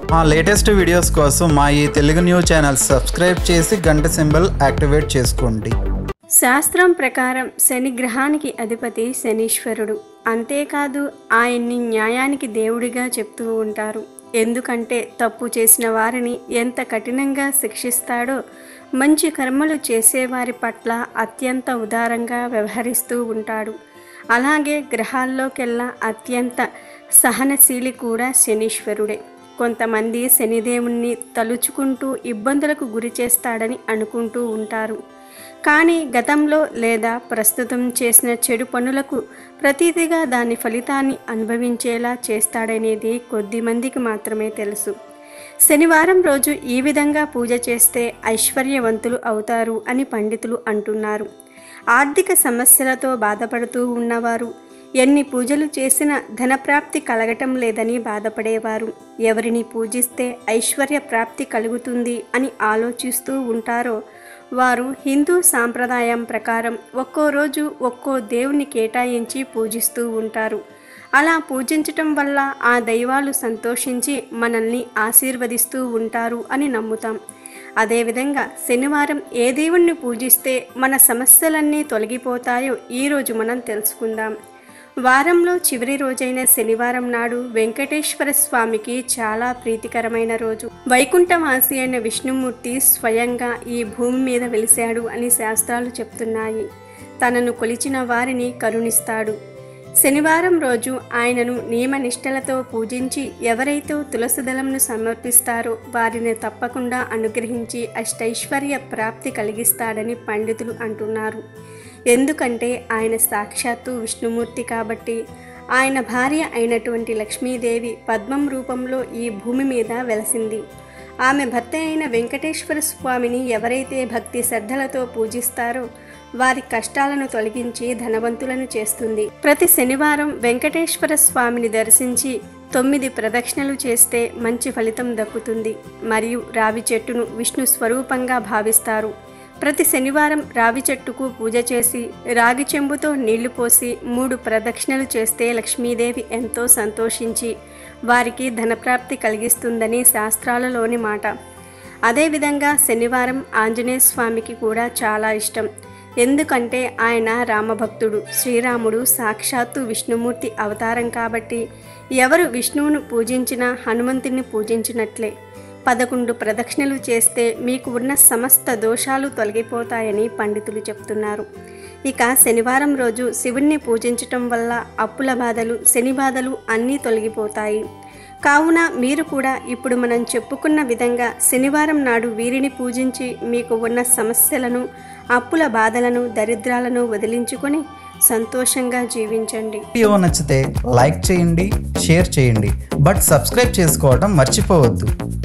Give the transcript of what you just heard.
మా latest videos కోసం మా ఈ తెలుగు న్యూస్ ఛానల్ సబ్స్క్రైబ్ చేసి గంట సింబల్ యాక్టివేట్ చేసుకోండి శాస్త్రం ప్రకారం శని గ్రహానికి అధిపతి శనీశ్వరుడు అంతేకాదు ఆయన్ని న్యాయానికి దేవుడిగా చెప్తూ ఉంటారు ఎందుకంటే తప్పు చేసిన వారిని ఎంత కఠినంగా శిక్షిస్తాడో మంచి కర్మలు చేసేవారి పట్ల అత్యంత ఉదారంగా వ్యవహరిస్తూ ఉంటాడు అలాగే గ్రహాల్లోకెల్లా అత్యంత సహనశీలి కూడా శనీశ్వరుడే కొంతమంది శనిదేవుణ్ణి తలుచుకుంటూ ఇబ్బందులకు గురి చేస్తాడని అనుకుంటూ ఉంటారు కానీ గతంలో లేదా ప్రస్తుతం చేసిన చెడు పనులకు ప్రతీతిగా దాని ఫలితాన్ని అనుభవించేలా చేస్తాడనేది కొద్ది మందికి మాత్రమే తెలుసు శనివారం రోజు ఈ విధంగా పూజ చేస్తే ఐశ్వర్యవంతులు అవుతారు అని పండితులు అంటున్నారు ఆర్థిక సమస్యలతో బాధపడుతూ ఉన్నవారు ఎన్ని పూజలు చేసినా ధనప్రాప్తి కలగటం లేదని బాధపడేవారు ఎవరిని పూజిస్తే ఐశ్వర్య ప్రాప్తి కలుగుతుంది అని ఆలోచిస్తూ ఉంటారో వారు హిందూ సాంప్రదాయం ప్రకారం ఒక్కో రోజు ఒక్కో దేవుని కేటాయించి పూజిస్తూ ఉంటారు అలా పూజించటం వల్ల ఆ దైవాలు సంతోషించి మనల్ని ఆశీర్వదిస్తూ ఉంటారు అని నమ్ముతాం అదేవిధంగా శనివారం ఏ దేవుణ్ణి పూజిస్తే మన సమస్యలన్నీ తొలగిపోతాయో ఈరోజు మనం తెలుసుకుందాం వారంలో చివరి రోజైన శనివారం నాడు వెంకటేశ్వర స్వామికి చాలా ప్రీతికరమైన రోజు వైకుంఠవాసి అయిన విష్ణుమూర్తి స్వయంగా ఈ భూమి మీద వెలిశాడు అని శాస్త్రాలు చెప్తున్నాయి తనను కొలిచిన వారిని కరుణిస్తాడు శనివారం రోజు ఆయనను నియమనిష్టలతో పూజించి ఎవరైతే తులసిదళంను సమర్పిస్తారో వారిని తప్పకుండా అనుగ్రహించి అష్టైశ్వర్య ప్రాప్తి కలిగిస్తాడని పండితులు అంటున్నారు ఎందుకంటే ఆయన సాక్షాత్తు విష్ణుమూర్తి కాబట్టి ఆయన భార్య అయినటువంటి లక్ష్మీదేవి పద్మం రూపంలో ఈ భూమి మీద వెలసింది ఆమె భర్త అయిన వెంకటేశ్వర స్వామిని ఎవరైతే భక్తి శ్రద్ధలతో పూజిస్తారో వారి కష్టాలను తొలగించి ధనవంతులను చేస్తుంది ప్రతి శనివారం వెంకటేశ్వర స్వామిని దర్శించి తొమ్మిది ప్రదక్షిణలు చేస్తే మంచి ఫలితం దక్కుతుంది మరియు రావి చెట్టును విష్ణు స్వరూపంగా భావిస్తారు ప్రతి శనివారం రావి చెట్టుకు పూజ చేసి రాగి చెంబుతో నీళ్లు పోసి మూడు ప్రదక్షిణలు చేస్తే లక్ష్మీదేవి ఎంతో సంతోషించి వారికి ధనప్రాప్తి కలిగిస్తుందని శాస్త్రాలలోని మాట అదేవిధంగా శనివారం ఆంజనేయ స్వామికి కూడా చాలా ఇష్టం ఎందుకంటే ఆయన రామభక్తుడు శ్రీరాముడు సాక్షాత్తు విష్ణుమూర్తి అవతారం కాబట్టి ఎవరు విష్ణువును పూజించినా హనుమంతుని పూజించినట్లే పదకొండు ప్రదక్షిణలు చేస్తే మీకు ఉన్న సమస్త దోషాలు తొలగిపోతాయని పండితులు చెప్తున్నారు ఇక శనివారం రోజు శివుణ్ణి పూజించటం వల్ల అప్పుల బాధలు శని బాధలు అన్నీ తొలగిపోతాయి కావున మీరు కూడా ఇప్పుడు మనం చెప్పుకున్న విధంగా శనివారం నాడు వీరిని పూజించి మీకు ఉన్న సమస్యలను అప్పుల బాధలను దరిద్రాలను వదిలించుకొని సంతోషంగా జీవించండి వీడియో నచ్చితే లైక్ చేయండి షేర్ చేయండి బట్ సబ్స్క్రైబ్ చేసుకోవడం మర్చిపోవద్దు